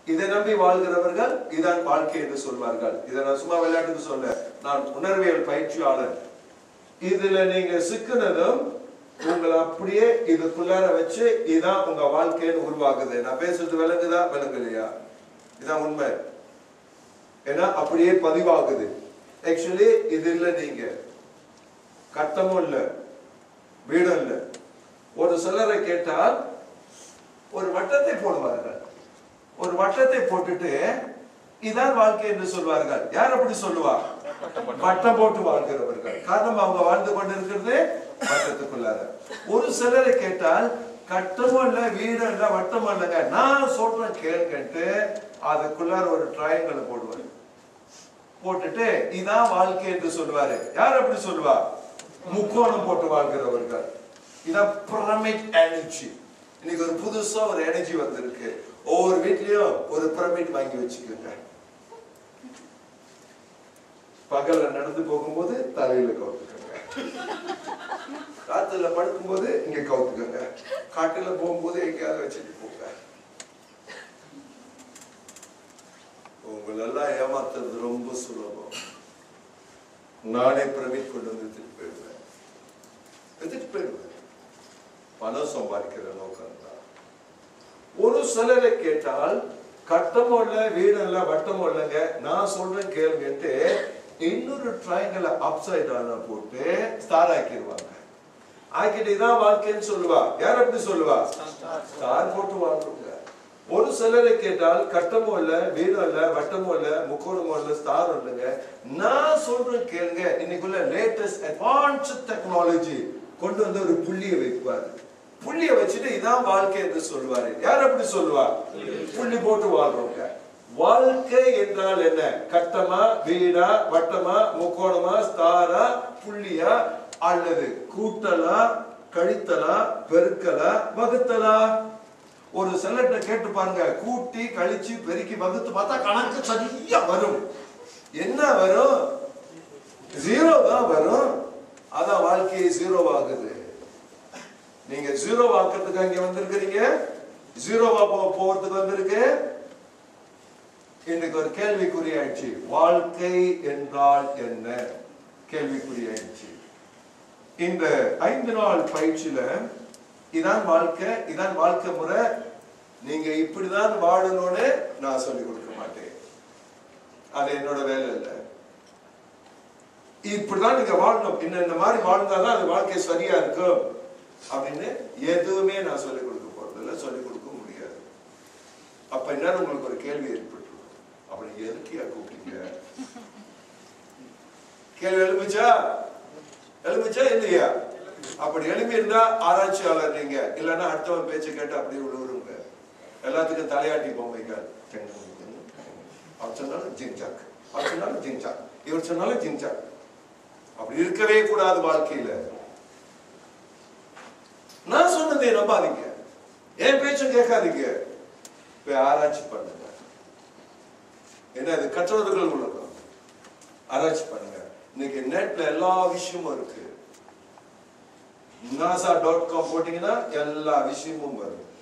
இதை நம்பி வாழ்கிறவர்கள் இதான் வாழ்க்கை என்று சொல்வார்கள் இதை நான் சும்மா விளையாட்டுக்கு சொல்ல நான் உணர்வியல் பயிற்சியாளர் இதுல நீங்க சிக்கினதும் உங்களை அப்படியே இதுக்குள்ளார வச்சு இதான் உங்க வாழ்க்கைன்னு உருவாக்குது நான் பேசுறது விளங்குதா விளங்கலையா இதான் உண்மை ஏன்னா அப்படியே பதிவாகுது ஆக்சுவலி இது இல்ல நீங்க கட்டமும் இல்ல வீடும் இல்ல ஒரு சிலரை கேட்டால் ஒரு வட்டத்தை போடுவார்கள் ஒரு வட்டத்தை போட்டுட்டு இதான் வாழ்க்கை என்று சொல்வார்கள் யார் அப்படி சொல்லுவா வட்டம் போட்டு வாழ்கிறவர்கள் காரணம் அவங்க வாழ்ந்து கொண்டிருக்கிறது வட்டத்துக்குள்ளார ஒரு சிலரை கேட்டால் கட்டமும் இல்ல வீடும் இல்ல வட்டமும் இல்லைங்க நான் சொல்றேன் கேளுங்கன்ட்டு அதுக்குள்ளார ஒரு ட்ரையாங்கிள் போடுவாரு போட்டுட்டு இதான் வாழ்க்கை என்று சொல்லுவாரு யார் அப்படி சொல்லுவா முக்கோணம் போட்டு வாழ்கிறவர்கள் இதான் பிரமிட் எனர்ஜி இன்னைக்கு ஒரு புதுசா ஒரு எனர்ஜி வந்திருக்கு ஒவ்வொரு வீட்லயும் ஒரு பிரமிட் வாங்கி வச்சுக்கோங்க பகல்ல நடந்து போகும்போது தலையில கவுத்துக்கோங்க காத்துல படுக்கும்போது இங்க கவுத்துக்கோங்க காட்டுல போகும்போது எங்கேயாவது வச்சுட்டு போங்க உங்களெல்லாம் ஏமாத்துறது ரொம்ப சுலபம் நானே பிரமிட் கொண்டு வந்து எடுத்துட்டு போயிடுவேன் எடுத்துட்டு போயிடுவேன் பணம் சம்பாதிக்கிற நோக்கம் தான் ஒரு சிலரை கேட்டால் கட்டமும் இல்ல வீடும் இல்ல வட்டமும் இல்லைங்க நான் சொல்றேன் கேளுங்கன்ட்டு இன்னொரு ட்ரையாங்கிள் அப்சைட் டவுன போட்டு ஸ்டார் ஆக்கிடுவாங்க ஆக்கிட்டு இதான் வாழ்க்கைன்னு சொல்லுவா யார் அப்படி சொல்லுவா ஸ்டார் போட்டு வாழ்றவங்க ஒரு சிலரை கேட்டால் கட்டமும் இல்ல வீடும் இல்ல வட்டமும் இல்ல முக்கோணமும் இல்ல ஸ்டாரும் இல்லைங்க நான் சொல்றேன் கேளுங்க இன்னைக்குள்ள லேட்டஸ்ட் அட்வான்ஸ் டெக்னாலஜி கொண்டு வந்து ஒரு புள்ளியை வைப்பாரு புள்ளிய வச்சுட்டு இதான் வாழ்க்கை என்று சொல்லுவாரு யார் அப்படி சொல்லுவா புள்ளி போட்டு வாழ்றவங்க வாழ்க்கை என்றால் என்ன கட்டமா வீடா வட்டமா முக்கோணமா ஸ்டாரா புள்ளியா அல்லது கூட்டலா கழித்தலா பெருக்கலா வகுத்தலா ஒரு சிலர்கிட்ட கேட்டு பாருங்க கூட்டி கழிச்சு பெருக்கி வகுத்து பார்த்தா கணக்கு சரியா வரும் என்ன வரும் ஜீரோ தான் வரும் அதான் வாழ்க்கையை ஜீரோ ஆகுது நீங்க ஜீரோ ஆக்கிறதுக்கு அங்க வந்திருக்கிறீங்க ஜீரோவா போ போறதுக்கு வந்திருக்கு இன்னைக்கு ஒரு கேள்விக்குறி ஆயிடுச்சு வாழ்க்கை என்றால் என்ன கேள்விக்குறி ஆயிடுச்சு இந்த ஐந்து நாள் பயிற்சியில இதான் வாழ்க்கை இதான் வாழ்க்கை முறை நீங்க இப்படிதான் வாழணும்னு நான் சொல்லிக் கொடுக்க மாட்டேன் அது என்னோட வேலை இல்லை இப்படிதான் நீங்க வாழணும் இன்ன இந்த மாதிரி வாழ்ந்தாதான் அது வாழ்க்கை சரியா இருக்கும் அப்படின்னு எதுவுமே நான் சொல்லிக் கொடுக்க போறது இல்லை சொல்லிக் கொடுக்க முடியாது அப்ப என்ன உங்களுக்கு ஒரு கேள்வி ஏற்பட்டுரும் அப்படி எதுக்கியா கூப்பிட்டீங்க கேள்வி எழுப்புச்சா எழுப்புச்சா இல்லையா அப்படி எழுப்பி இருந்தா ஆராய்ச்சியாளர் நீங்க இல்லைன்னா அடுத்தவன் பேச்சை கேட்டு அப்படி விழுவுருங்க எல்லாத்துக்கும் தலையாட்டி பொம்மைகள் அவர் சொன்னாலும் ஜிங்சாக் அவர் சொன்னாலும் ஜிங்சாக் இவர் சொன்னாலும் ஜிங்சாக் அப்படி இருக்கவே கூடாது வாழ்க்கையில நான் சொன்னதை நம்பாதீங்க என் பேச்சும் கேட்காதீங்க போய் ஆராய்ச்சி பண்ணுங்க என்ன இது கற்றவர்கள் உலகம் ஆராய்ச்சி பண்ணுங்க இன்னைக்கு நெட்ல எல்லா விஷயமும் இருக்கு நாசா டாட் காம் போட்டீங்கன்னா எல்லா விஷயமும் வரும்